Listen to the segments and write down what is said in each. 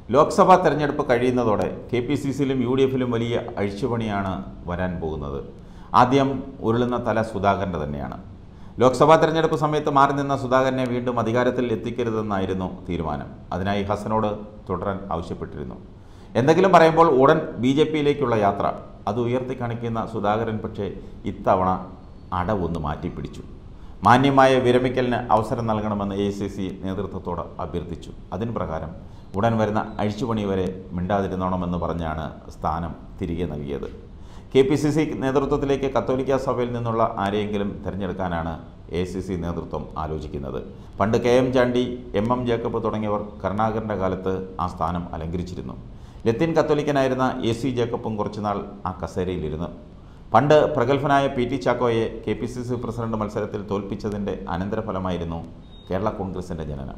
ലോക്സഭാ തെരഞ്ഞെടുപ്പ് കഴിയുന്നതോടെ K P C സിയിലും യു ഡി എഫിലും വലിയ അഴിച്ചുപണിയാണ് വരാൻ പോകുന്നത് ആദ്യം ഉരുളുന്ന തല സുധാകരൻ്റെ തന്നെയാണ് ലോക്സഭാ തെരഞ്ഞെടുപ്പ് സമയത്ത് മാറി നിന്ന സുധാകരനെ വീണ്ടും അധികാരത്തിൽ എത്തിക്കരുതെന്നായിരുന്നു തീരുമാനം അതിനായി ഹസനോട് തുടരാൻ ആവശ്യപ്പെട്ടിരുന്നു എന്തെങ്കിലും പറയുമ്പോൾ ഉടൻ ബി ജെ പിയിലേക്കുള്ള യാത്ര അത് ഉയർത്തി കാണിക്കുന്ന സുധാകരൻ പക്ഷേ ഇത്തവണ അടവൊന്ന് മാറ്റിപ്പിടിച്ചു മാന്യമായ വിരമിക്കലിന് അവസരം നൽകണമെന്ന് എ സി സി നേതൃത്വത്തോട് അഭ്യർത്ഥിച്ചു അതിന് പ്രകാരം ഉടൻ വരുന്ന അഴിച്ചുപണി വരെ മിണ്ടാതിരുന്നോണമെന്ന് പറഞ്ഞാണ് സ്ഥാനം തിരികെ നൽകിയത് കെ പി സി സി നേതൃത്വത്തിലേക്ക് കത്തോലിക്ക സഭയിൽ നിന്നുള്ള ആരെയെങ്കിലും തിരഞ്ഞെടുക്കാനാണ് എ സി സി നേതൃത്വം ആലോചിക്കുന്നത് പണ്ട് K M Chandy M M Jacob തുടങ്ങിയവർ കരുണാകരൻ്റെ കാലത്ത് ആ സ്ഥാനം അലങ്കരിച്ചിരുന്നു ലത്തീൻ കത്തോലിക്കനായിരുന്ന എ സി ജേക്കബും കുറച്ചുനാൾ ആ കസേരയിലിരുന്നു പണ്ട് പ്രഗത്ഭനായ പി ടി ചാക്കോയെ K P C C president മത്സരത്തിൽ തോൽപ്പിച്ചതിൻ്റെ അനന്തരഫലമായിരുന്നു കേരള കോൺഗ്രസിൻ്റെ ജനനം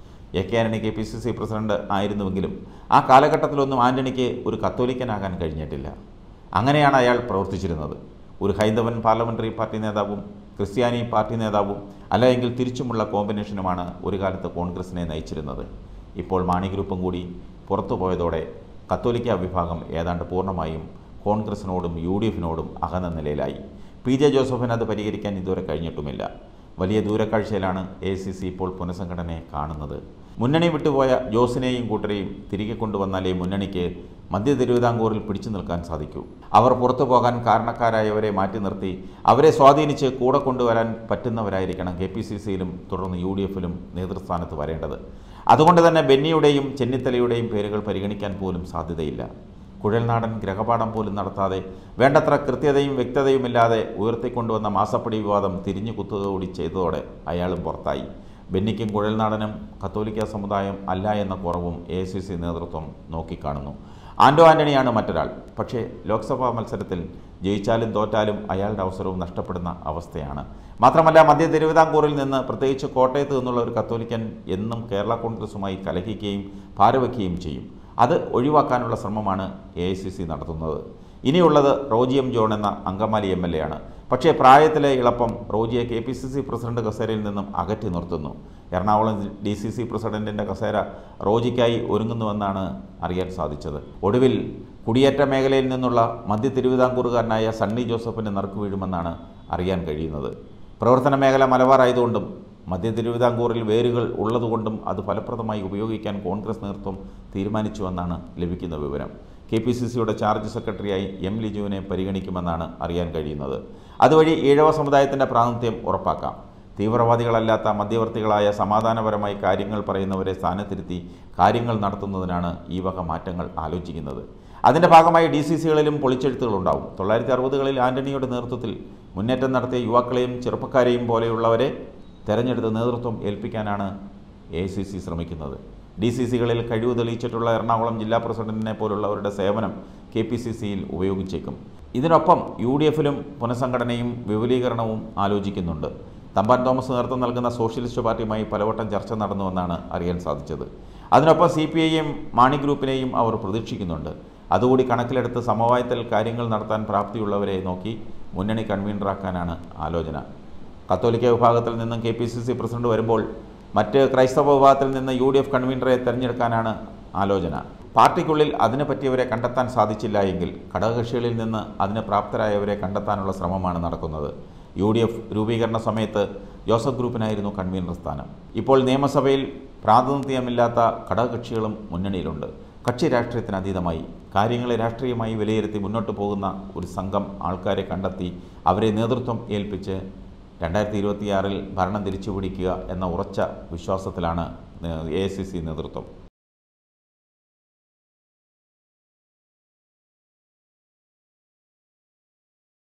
A K Antony K P C C president ആയിരുന്നുവെങ്കിലും ആ കാലഘട്ടത്തിലൊന്നും ആന്റണിക്ക് ഒരു കത്തോലിക്കനാകാൻ കഴിഞ്ഞിട്ടില്ല അങ്ങനെയാണ് അയാൾ പ്രവർത്തിച്ചിരുന്നത് ഒരു ഹൈന്ദവൻ പാർലമെൻ്ററി പാർട്ടി നേതാവും ക്രിസ്ത്യാനി പാർട്ടി നേതാവും അല്ലെങ്കിൽ തിരിച്ചുമുള്ള കോമ്പിനേഷനുമാണ് ഒരു കാലത്ത് കോൺഗ്രസിനെ നയിച്ചിരുന്നത് ഇപ്പോൾ മാണി ഗ്രൂപ്പും കൂടി പുറത്തു പോയതോടെ കത്തോലിക്ക വിഭാഗം ഏതാണ്ട് പൂർണ്ണമായും കോൺഗ്രസിനോടും യു ഡി എഫിനോടും അകന്ന നിലയിലായി പി ജെ ജോസഫിന് അത് പരിഹരിക്കാൻ ഇതുവരെ കഴിഞ്ഞിട്ടുമില്ല വലിയ ദൂരക്കാഴ്ചയിലാണ് എ സി സി ഇപ്പോൾ പുനഃസംഘടനയെ കാണുന്നത് മുന്നണി വിട്ടുപോയ ജോസിനെയും കൂട്ടരെയും തിരികെ കൊണ്ടുവന്നാലേ മുന്നണിക്ക് മധ്യ തിരുവിതാംകൂറിൽ പിടിച്ചു നിൽക്കാൻ സാധിക്കൂ അവർ പുറത്തു പോകാൻ കാരണക്കാരായവരെ മാറ്റി നിർത്തി അവരെ സ്വാധീനിച്ച് കൂടെ കൊണ്ടുവരാൻ പറ്റുന്നവരായിരിക്കണം കെ പി സി സിയിലും തുടർന്ന് യു ഡി എഫിലും നേതൃസ്ഥാനത്ത് വരേണ്ടത് അതുകൊണ്ട് തന്നെ ബെന്നിയുടെയും ചെന്നിത്തലയുടെയും പേരുകൾ പരിഗണിക്കാൻ പോലും സാധ്യതയില്ല കുഴൽനാടൻ ഗ്രഹപാഠം പോലും നടത്താതെ വേണ്ടത്ര കൃത്യതയും വ്യക്തതയുമില്ലാതെ ഉയർത്തിക്കൊണ്ടുവന്ന മാസപ്പടി വിവാദം തിരിഞ്ഞു കുത്തുകൂടി ചെയ്തതോടെ അയാളും പുറത്തായി ബെന്നിക്കും കുഴൽനാടനും കത്തോലിക്ക സമുദായം അല്ല എന്ന കുറവും എ സി സി നേതൃത്വം നോക്കിക്കാണുന്നു ആൻഡോ ആൻ്റണിയാണ് മറ്റൊരാൾ പക്ഷേ ലോക്സഭാ മത്സരത്തിൽ ജയിച്ചാലും തോറ്റാലും അയാളുടെ അവസരവും നഷ്ടപ്പെടുന്ന അവസ്ഥയാണ് മാത്രമല്ല മധ്യ തിരുവിതാംകൂറിൽ നിന്ന് പ്രത്യേകിച്ച് കോട്ടയത്ത് നിന്നുള്ള ഒരു കത്തോലിക്കൻ എന്നും കേരള കോൺഗ്രസുമായി കലഹിക്കുകയും ഭാരവയ്ക്കുകയും ചെയ്യും അത് ഒഴിവാക്കാനുള്ള ശ്രമമാണ് എ ഐ സി സി നടത്തുന്നത് ഇനിയുള്ളത് റോജി എം ജോൺ എന്ന അങ്കമാലി എം എൽ എ ആണ് പക്ഷേ പ്രായത്തിലെ ഇളപ്പം റോജിയെ K P C C president കസേരയിൽ നിന്നും അകറ്റി നിർത്തുന്നു എറണാകുളം ഡി സി സി പ്രസിഡന്റിൻ്റെ കസേര റോജിക്കായി ഒരുങ്ങുന്നുവെന്നാണ് അറിയാൻ സാധിച്ചത് ഒടുവിൽ കുടിയേറ്റ മേഖലയിൽ നിന്നുള്ള മധ്യ തിരുവിതാംകൂറുകാരനായ സണ്ണി ജോസഫിന് നറുക്ക് വീഴുമെന്നാണ് അറിയാൻ കഴിയുന്നത് പ്രവർത്തന മേഖല മലബാറായതുകൊണ്ടും മധ്യ തിരുവിതാംകൂറിൽ വേരുകൾ ഉള്ളതുകൊണ്ടും അത് ഫലപ്രദമായി ഉപയോഗിക്കാൻ കോൺഗ്രസ് നേതൃത്വം തീരുമാനിച്ചുവെന്നാണ് ലഭിക്കുന്ന വിവരം കെ പി സി സിയുടെ ചാർജ് സെക്രട്ടറിയായി എം ലിജുവിനെ പരിഗണിക്കുമെന്നാണ് അറിയാൻ കഴിയുന്നത് അതുവഴി ഈഴവ സമുദായത്തിൻ്റെ പ്രാതിനിധ്യം ഉറപ്പാക്കാം തീവ്രവാദികളല്ലാത്ത മധ്യവർത്തികളായ സമാധാനപരമായി കാര്യങ്ങൾ പറയുന്നവരെ സ്ഥാനത്തിരുത്തി കാര്യങ്ങൾ നടത്തുന്നതിനാണ് ഈ വക മാറ്റങ്ങൾ ആലോചിക്കുന്നത് അതിൻ്റെ ഭാഗമായി ഡി സി സികളിലും പൊളിച്ചെഴുത്തുകളുണ്ടാവും തൊള്ളായിരത്തി അറുപതുകളിൽ ആൻ്റണിയുടെ നേതൃത്വത്തിൽ മുന്നേറ്റം നടത്തിയ യുവാക്കളെയും ചെറുപ്പക്കാരെയും പോലെയുള്ളവരെ തെരഞ്ഞെടുത്ത് നേതൃത്വം ഏൽപ്പിക്കാനാണ് എ സി സി ശ്രമിക്കുന്നത് ഡി സി സികളിൽ കഴിവ് തെളിയിച്ചിട്ടുള്ള എറണാകുളം ജില്ലാ പ്രസിഡന്റിനെ പോലുള്ളവരുടെ സേവനം കെ പി സി സിയിൽ ഉപയോഗിച്ചേക്കും ഇതിനൊപ്പം യു ഡി എഫിലും പുനഃസംഘടനയും വിപുലീകരണവും ആലോചിക്കുന്നുണ്ട് തമ്പാൻ തോമസ് നേതൃത്വം നൽകുന്ന സോഷ്യലിസ്റ്റ് പാർട്ടിയുമായി പലവട്ടം ചർച്ച നടന്നുവെന്നാണ് അറിയാൻ സാധിച്ചത് അതിനൊപ്പം സി പി ഐയും മാണി ഗ്രൂപ്പിനെയും അവർ പ്രതീക്ഷിക്കുന്നുണ്ട് അതുകൂടി കണക്കിലെടുത്ത് സമവായത്തിൽ കാര്യങ്ങൾ നടത്താൻ പ്രാപ്തിയുള്ളവരെ നോക്കി മുന്നണി കൺവീനറാക്കാനാണ് ആലോചന കത്തോലിക്ക വിഭാഗത്തിൽ നിന്നും K P C C president വരുമ്പോൾ മറ്റ് ക്രൈസ്തവ വിഭാഗത്തിൽ നിന്ന് യു ഡി എഫ് കൺവീനറെ തിരഞ്ഞെടുക്കാനാണ് ആലോചന പാർട്ടിക്കുള്ളിൽ അതിന് പറ്റിയവരെ കണ്ടെത്താൻ സാധിച്ചില്ല എങ്കിൽ ഘടകകക്ഷികളിൽ നിന്ന് അതിന് പ്രാപ്തരായവരെ കണ്ടെത്താനുള്ള ശ്രമമാണ് നടക്കുന്നത് യു ഡി എഫ് രൂപീകരണ സമയത്ത് ജോസഫ് ഗ്രൂപ്പിനായിരുന്നു കൺവീനർ സ്ഥാനം ഇപ്പോൾ നിയമസഭയിൽ പ്രാതിനിധ്യമില്ലാത്ത ഘടകകക്ഷികളും മുന്നണിയിലുണ്ട് കക്ഷി രാഷ്ട്രീയത്തിന് അതീതമായി കാര്യങ്ങളെ രാഷ്ട്രീയമായി വിലയിരുത്തി മുന്നോട്ട് പോകുന്ന ഒരു സംഘം ആൾക്കാരെ കണ്ടെത്തി അവരെ നേതൃത്വം ഏൽപ്പിച്ച് രണ്ടായിരത്തി ഇരുപത്തിയാറിൽ ഭരണം തിരിച്ചുപിടിക്കുക എന്ന ഉറച്ച വിശ്വാസത്തിലാണ് എ ഐ സി സി നേതൃത്വം